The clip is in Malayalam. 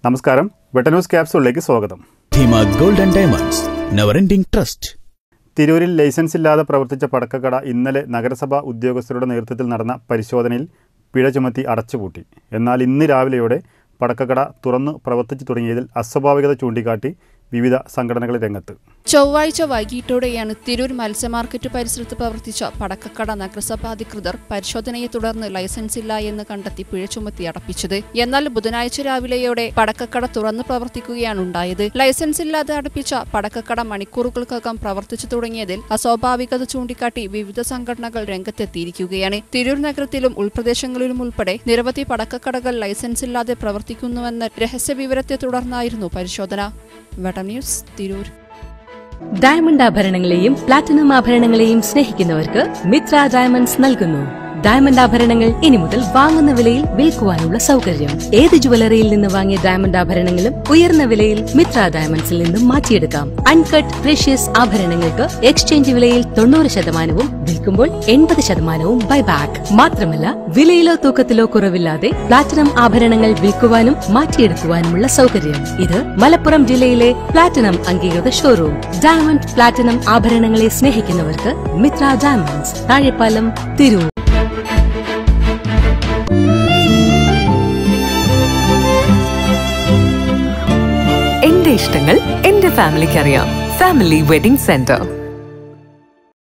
നമസ്കാരം വെട്ടന്യൂസ് ക്യാപ്സൂളിലേക്ക് സ്വാഗതം Dheema gold and diamonds never ending trust തിരൂരിൽ ലൈസൻസ് ഇല്ലാതെ പ്രവർത്തിച്ച പടക്കക്കട ഇന്നലെ നഗരസഭാ ഉദ്യോഗസ്ഥരുടെ നേതൃത്വത്തിൽ നടന്ന പരിശോധനയിൽ പിഴ ചുമത്തി അടച്ചുപൂട്ടി എന്നാൽ ഇന്ന് രാവിലെയോടെ പടക്കക്കട തുറന്നു പ്രവർത്തിച്ചു തുടങ്ങിയതിൽ അസ്വാഭാവികത ചൂണ്ടിക്കാട്ടി വിവിധ സംഘടനകൾ രംഗത്ത് ചൊവ്വാഴ്ച വൈകിട്ടോടെയാണ് തിരൂർ മത്സ്യമാർക്കറ്റ് പരിസരത്ത് പ്രവർത്തിച്ച പടക്കക്കട നഗരസഭാ അധികൃതർ പരിശോധനയെ തുടർന്ന് ലൈസൻസ് ഇല്ല എന്ന് കണ്ടെത്തി പിഴ ചുമത്തി അടപ്പിച്ചത് എന്നാൽ ബുധനാഴ്ച രാവിലെയോടെ പടക്കക്കട തുറന്ന് പ്രവർത്തിക്കുകയാണ് ഉണ്ടായത് ലൈസൻസ് ഇല്ലാതെ അടപ്പിച്ച പടക്കക്കട മണിക്കൂറുകൾക്കകം പ്രവർത്തിച്ചു തുടങ്ങിയതിൽ അസ്വാഭാവികത ചൂണ്ടിക്കാട്ടി വിവിധ സംഘടനകൾ രംഗത്തെത്തിയിരിക്കുകയാണ് തിരൂർ നഗരത്തിലും ഉൾപ്രദേശങ്ങളിലും ഉൾപ്പെടെ നിരവധി പടക്കക്കടകൾ ലൈസൻസ് ഇല്ലാതെ പ്രവർത്തിക്കുന്നുവെന്ന രഹസ്യവിവരത്തെ തുടർന്നായിരുന്നു പരിശോധന വെട്ടം ന്യൂസ് തിരൂർ ഡയമണ്ട് ആഭരണങ്ങളെയും പ്ലാറ്റിനം ആഭരണങ്ങളെയും സ്നേഹിക്കുന്നവർക്ക് മിത്ര ഡയമണ്ട്സ് നൽകുന്നു ഡയമണ്ട് ആഭരണങ്ങൾ ഇനി മുതൽ വാങ്ങുന്ന വിലയിൽ വിൽക്കുവാനുള്ള സൗകര്യം ഏത് ജുവലറിയിൽ നിന്ന് വാങ്ങിയ ഡയമണ്ട് ആഭരണങ്ങളും ഉയർന്ന വിലയിൽ മിത്ര ഡയമണ്ട്സിൽ നിന്നും മാറ്റിയെടുക്കാം അൺകട്ട് പ്രഷ്യസ് ആഭരണങ്ങൾക്ക് എക്സ്ചേഞ്ച് വിലയിൽ തൊണ്ണൂറ് ശതമാനവും വിൽക്കുമ്പോൾ എൺപത് ശതമാനവും ബൈബാക്ക് മാത്രമല്ല വിലയിലോ തൂക്കത്തിലോ കുറവില്ലാതെ പ്ലാറ്റിനം ആഭരണങ്ങൾ വിൽക്കുവാനും മാറ്റിയെടുക്കുവാനുമുള്ള സൗകര്യം ഇത് മലപ്പുറം ജില്ലയിലെ പ്ലാറ്റിനം അംഗീകൃത ഷോറൂം ഡയമണ്ട് പ്ലാറ്റിനം ആഭരണങ്ങളെ സ്നേഹിക്കുന്നവർക്ക് മിത്ര ഡയമണ്ട്സ് താഴെപ്പാലം തിരൂർ എന്റെ ഇഷ്ടങ്ങൾ എന്റെ ഫാമിലിക്ക് അറിയാം ഫാമിലി വെഡിംഗ് സെന്റർ